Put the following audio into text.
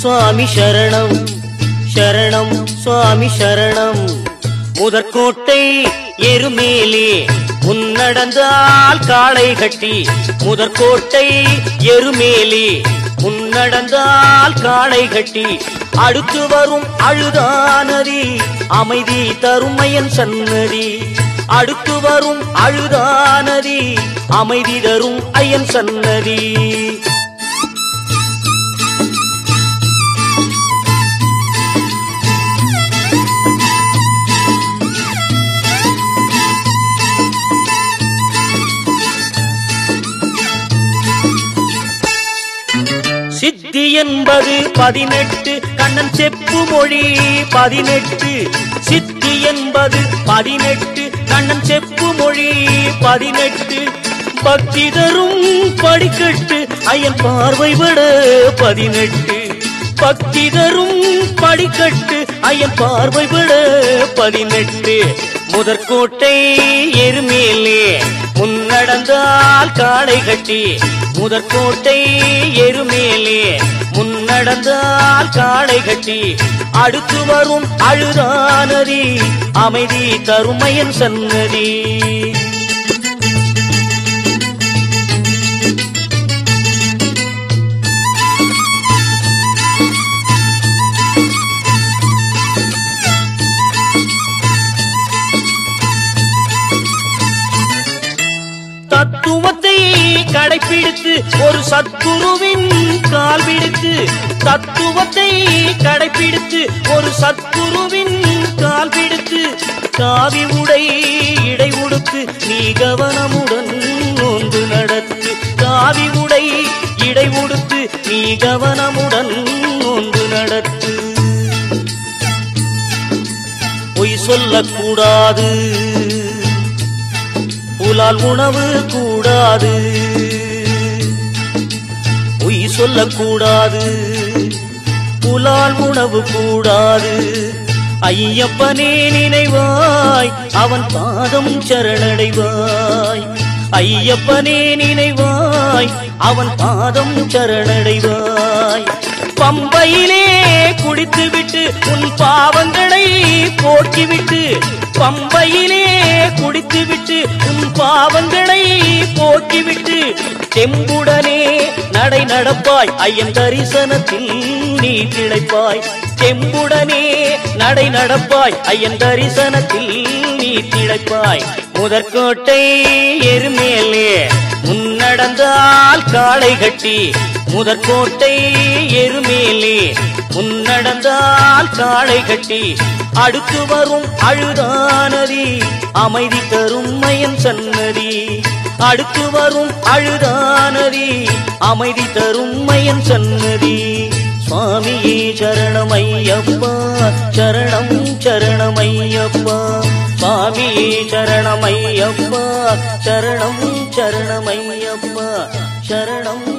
சுவாமி சரணம் சரணம் சுவாமி சரணம் முதற்கோட்டை எருமேலே முன்னடந்தால் காளை கட்டி முதற்கோட்டை எருமேலே முன்னடந்தால் காளை கட்டி அடுத்து வரும் அழுதானதி அமைதி தருமையன் சன்னதி அடுத்து வரும் அழுதானதி அமைதி தரும் ஐயன் சன்னதி சித்தி என்பது பதினெட்டு கண்ணன் செப்பு மொழி பதினெட்டு சித்தி என்பது பதினெட்டு கண்ணன் செப்பு மொழி பதினெட்டு பக்தி தரும் படிக்கட்டு ஐயன் பார்வை விட பதினெட்டு பக்தி தரும் படிக்கட்டு ஐயன் பார்வை விட பதினெட்டு முதற்கோட்டை எருமேலே முன்னடந்தால் காளை கட்டி முதற்கோட்டை எருமேலே முன்னடந்தால் காளை கட்டி அடுத்து வரும் அழுதானதி அமைதி தருமையன் சன்னதி தத்துவத்தை கடைபிடித்து ஒரு சத்குருவின் கால் பிடித்து தத்துவத்தை கடைபிடித்து ஒரு சத்குருவின் கால் பிடித்து காவி உடை இடை உடுத்து நீ கவனமுடன் நோன்பு நடத்து காவி உடை இடை உடுத்து நீ கவனமுடன் நோன்பு நடத்து பொய் சொல்லக்கூடாது புலால் உணவு கூடாது பொய் சொல்லக்கூடாது புலால் உணவு கூடாது ஐயப்பனே நினைவாய் அவன் பாதம் சரணடைவாய் ஐயப்பனே நினைவாய் அவன் பாதம் சரணடைவாய் பம்பையிலே குடித்துவிட்டு உன் பாவங்களை போக்கிவிட்டு பம்பையிலே குடித்துவிட்டு உன் பாவங்களை போக்கிவிட்டு செம்புடனே நடை நடப்பாய் ஐயன் தரிசனத்தில் நீ திளைப்பாய் செம்புடனே நடை நடப்பாய் ஐயன் தரிசனத்தில் நீ திளைப்பாய் முதற்கோட்டை எருமேலே முன்னடந்தால் காளை கட்டி முதற்கோட்டை எருமேலே முன்னடந்தால் காளை கட்டி அடுத்து வரும் அழுதானதி அமைதி தரும் மயன் சன்னதி அடுத்து வரும் அழுதானதி அமைதி தரும் மயன் சன்னதி சுவாமியே சரணமையப்பா சரணம் சரணமையப்பா சுவாமியே சரணமையப்பா சரணம் சரணமையப்பா சரணம்